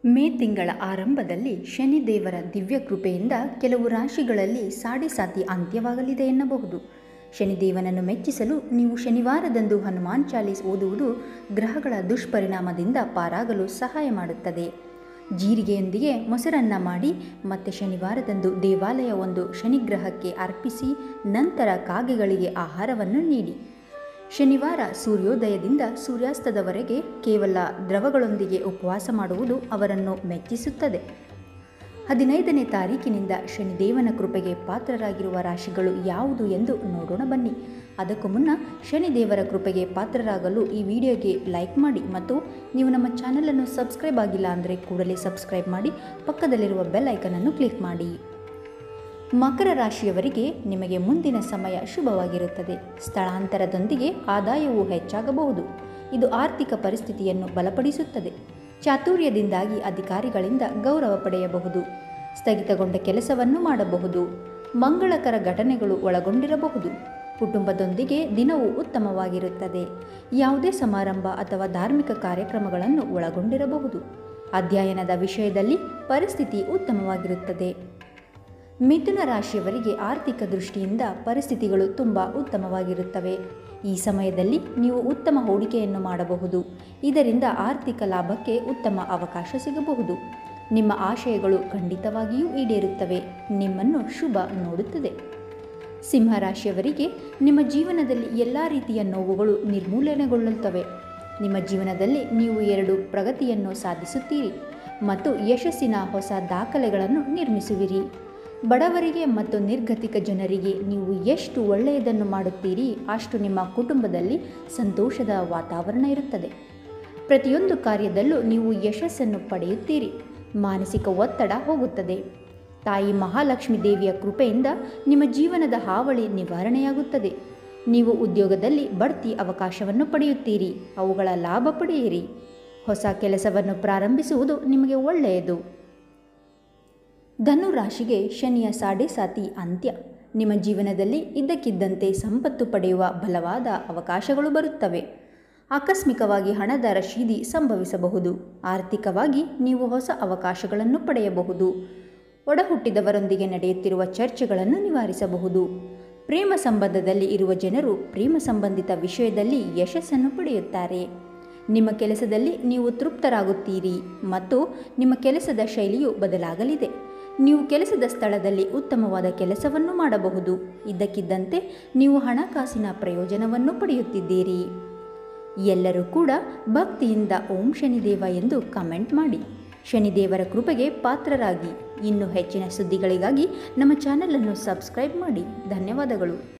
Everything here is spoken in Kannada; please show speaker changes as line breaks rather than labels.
ಮೇ ತಿಂಗಳ ಆರಂಭದಲ್ಲಿ ಶನಿದೇವರ ದಿವ್ಯ ಕೃಪೆಯಿಂದ ಕೆಲವು ರಾಶಿಗಳಲ್ಲಿ ಸಾಡೆ ಸಾತಿ ಅಂತ್ಯವಾಗಲಿದೆ ಎನ್ನಬಹುದು ಶನಿದೇವನನ್ನು ಮೆಚ್ಚಿಸಲು ನೀವು ಶನಿವಾರದಂದು ಹನುಮಾನ್ ಚಾಲೀಸ್ ಓದುವುದು ಗ್ರಹಗಳ ದುಷ್ಪರಿಣಾಮದಿಂದ ಪಾರಾಗಲು ಸಹಾಯ ಮಾಡುತ್ತದೆ ಜೀರಿಗೆಯೊಂದಿಗೆ ಮೊಸರನ್ನ ಮಾಡಿ ಮತ್ತೆ ಶನಿವಾರದಂದು ದೇವಾಲಯ ಒಂದು ಶನಿಗ್ರಹಕ್ಕೆ ಅರ್ಪಿಸಿ ನಂತರ ಕಾಗೆಗಳಿಗೆ ಆಹಾರವನ್ನು ನೀಡಿ ಶನಿವಾರ ಸೂರ್ಯೋದಯದಿಂದ ಸೂರ್ಯಾಸ್ತದವರೆಗೆ ಕೇವಲ ದ್ರವಗಳೊಂದಿಗೆ ಉಪವಾಸ ಮಾಡುವುದು ಅವರನ್ನು ಮೆಚ್ಚಿಸುತ್ತದೆ ಹದಿನೈದನೇ ತಾರೀಕಿನಿಂದ ಶನಿದೇವನ ಕೃಪೆಗೆ ಪಾತ್ರರಾಗಿರುವ ರಾಶಿಗಳು ಯಾವುದು ಎಂದು ನೋಡೋಣ ಬನ್ನಿ ಅದಕ್ಕೂ ಮುನ್ನ ಶನಿದೇವರ ಕೃಪೆಗೆ ಪಾತ್ರರಾಗಲು ಈ ವಿಡಿಯೋಗೆ ಲೈಕ್ ಮಾಡಿ ಮತ್ತು ನೀವು ನಮ್ಮ ಚಾನಲನ್ನು ಸಬ್ಸ್ಕ್ರೈಬ್ ಆಗಿಲ್ಲ ಅಂದರೆ ಕೂಡಲೇ ಸಬ್ಸ್ಕ್ರೈಬ್ ಮಾಡಿ ಪಕ್ಕದಲ್ಲಿರುವ ಬೆಲ್ ಐಕನನ್ನು ಕ್ಲಿಕ್ ಮಾಡಿ ಮಕರ ರಾಶಿಯವರಿಗೆ ನಿಮಗೆ ಮುಂದಿನ ಸಮಯ ಶುಭವಾಗಿರುತ್ತದೆ ಸ್ಥಳಾಂತರದೊಂದಿಗೆ ಆದಾಯವು ಹೆಚ್ಚಾಗಬಹುದು ಇದು ಆರ್ಥಿಕ ಪರಿಸ್ಥಿತಿಯನ್ನು ಬಲಪಡಿಸುತ್ತದೆ ಚಾತುರ್ಯದಿಂದಾಗಿ ಅಧಿಕಾರಿಗಳಿಂದ ಗೌರವ ಪಡೆಯಬಹುದು ಸ್ಥಗಿತಗೊಂಡ ಕೆಲಸವನ್ನು ಮಾಡಬಹುದು ಮಂಗಳಕರ ಘಟನೆಗಳು ಒಳಗೊಂಡಿರಬಹುದು ಕುಟುಂಬದೊಂದಿಗೆ ದಿನವು ಉತ್ತಮವಾಗಿರುತ್ತದೆ ಯಾವುದೇ ಸಮಾರಂಭ ಅಥವಾ ಧಾರ್ಮಿಕ ಕಾರ್ಯಕ್ರಮಗಳನ್ನು ಒಳಗೊಂಡಿರಬಹುದು ಅಧ್ಯಯನದ ವಿಷಯದಲ್ಲಿ ಪರಿಸ್ಥಿತಿ ಉತ್ತಮವಾಗಿರುತ್ತದೆ ಮಿಥುನ ರಾಶಿಯವರಿಗೆ ಆರ್ಥಿಕ ದೃಷ್ಟಿಯಿಂದ ಪರಿಸ್ಥಿತಿಗಳು ತುಂಬ ಉತ್ತಮವಾಗಿರುತ್ತವೆ ಈ ಸಮಯದಲ್ಲಿ ನೀವು ಉತ್ತಮ ಹೂಡಿಕೆಯನ್ನು ಮಾಡಬಹುದು ಇದರಿಂದ ಆರ್ಥಿಕ ಲಾಭಕ್ಕೆ ಉತ್ತಮ ಅವಕಾಶ ಸಿಗಬಹುದು ನಿಮ್ಮ ಆಶಯಗಳು ಖಂಡಿತವಾಗಿಯೂ ಈಡೇರುತ್ತವೆ ನಿಮ್ಮನ್ನು ಶುಭ ನೋಡುತ್ತದೆ ಸಿಂಹರಾಶಿಯವರಿಗೆ ನಿಮ್ಮ ಜೀವನದಲ್ಲಿ ಎಲ್ಲ ರೀತಿಯ ನೋವುಗಳು ನಿರ್ಮೂಲನೆಗೊಳ್ಳುತ್ತವೆ ನಿಮ್ಮ ಜೀವನದಲ್ಲಿ ನೀವು ಎರಡು ಪ್ರಗತಿಯನ್ನು ಸಾಧಿಸುತ್ತೀರಿ ಮತ್ತು ಯಶಸ್ಸಿನ ಹೊಸ ದಾಖಲೆಗಳನ್ನು ನಿರ್ಮಿಸುವಿರಿ ಬಡವರಿಗೆ ಮತ್ತು ನಿರ್ಗತಿಕ ಜನರಿಗೆ ನೀವು ಎಷ್ಟು ಒಳ್ಳೆಯದನ್ನು ಮಾಡುತ್ತೀರಿ ಅಷ್ಟು ನಿಮ್ಮ ಕುಟುಂಬದಲ್ಲಿ ಸಂತೋಷದ ವಾತಾವರಣ ಇರುತ್ತದೆ ಪ್ರತಿಯೊಂದು ಕಾರ್ಯದಲ್ಲೂ ನೀವು ಯಶಸ್ಸನ್ನು ಪಡೆಯುತ್ತೀರಿ ಮಾನಸಿಕ ಒತ್ತಡ ಹೋಗುತ್ತದೆ ತಾಯಿ ಮಹಾಲಕ್ಷ್ಮೀ ದೇವಿಯ ಕೃಪೆಯಿಂದ ನಿಮ್ಮ ಜೀವನದ ಹಾವಳಿ ನಿವಾರಣೆಯಾಗುತ್ತದೆ ನೀವು ಉದ್ಯೋಗದಲ್ಲಿ ಬಡ್ತಿ ಅವಕಾಶವನ್ನು ಪಡೆಯುತ್ತೀರಿ ಅವುಗಳ ಲಾಭ ಪಡೆಯಿರಿ ಹೊಸ ಕೆಲಸವನ್ನು ಪ್ರಾರಂಭಿಸುವುದು ನಿಮಗೆ ಒಳ್ಳೆಯದು ಧನು ರಾಶಿಗೆ ಶನಿಯ ಸಾಡೆ ಸಾತಿ ಅಂತ್ಯ ನಿಮ್ಮ ಜೀವನದಲ್ಲಿ ಇದ್ದಕ್ಕಿದ್ದಂತೆ ಸಂಪತ್ತು ಪಡೆಯುವ ಬಲವಾದ ಅವಕಾಶಗಳು ಬರುತ್ತವೆ ಆಕಸ್ಮಿಕವಾಗಿ ಹಣದ ರಶೀದಿ ಸಂಭವಿಸಬಹುದು ಆರ್ಥಿಕವಾಗಿ ನೀವು ಹೊಸ ಅವಕಾಶಗಳನ್ನು ಪಡೆಯಬಹುದು ಒಡಹುಟ್ಟಿದವರೊಂದಿಗೆ ನಡೆಯುತ್ತಿರುವ ಚರ್ಚೆಗಳನ್ನು ನಿವಾರಿಸಬಹುದು ಪ್ರೇಮ ಸಂಬಂಧದಲ್ಲಿ ಇರುವ ಜನರು ಪ್ರೇಮ ಸಂಬಂಧಿತ ವಿಷಯದಲ್ಲಿ ಯಶಸ್ಸನ್ನು ಪಡೆಯುತ್ತಾರೆ ನಿಮ್ಮ ಕೆಲಸದಲ್ಲಿ ನೀವು ತೃಪ್ತರಾಗುತ್ತೀರಿ ಮತ್ತು ನಿಮ್ಮ ಕೆಲಸದ ಶೈಲಿಯು ಬದಲಾಗಲಿದೆ ನೀವು ಕೆಲಸದ ಸ್ಥಳದಲ್ಲಿ ಉತ್ತಮವಾದ ಕೆಲಸವನ್ನು ಮಾಡಬಹುದು ಇದ್ದಕ್ಕಿದ್ದಂತೆ ನೀವು ಹಣಕಾಸಿನ ಪ್ರಯೋಜನವನ್ನು ಪಡೆಯುತ್ತಿದ್ದೀರಿ ಎಲ್ಲರೂ ಕೂಡ ಭಕ್ತಿಯಿಂದ ಓಂ ಶನಿದೇವ ಎಂದು ಕಮೆಂಟ್ ಮಾಡಿ ಶನಿದೇವರ ಕೃಪೆಗೆ ಪಾತ್ರರಾಗಿ ಇನ್ನೂ ಹೆಚ್ಚಿನ ಸುದ್ದಿಗಳಿಗಾಗಿ ನಮ್ಮ ಚಾನಲನ್ನು ಸಬ್ಸ್ಕ್ರೈಬ್ ಮಾಡಿ ಧನ್ಯವಾದಗಳು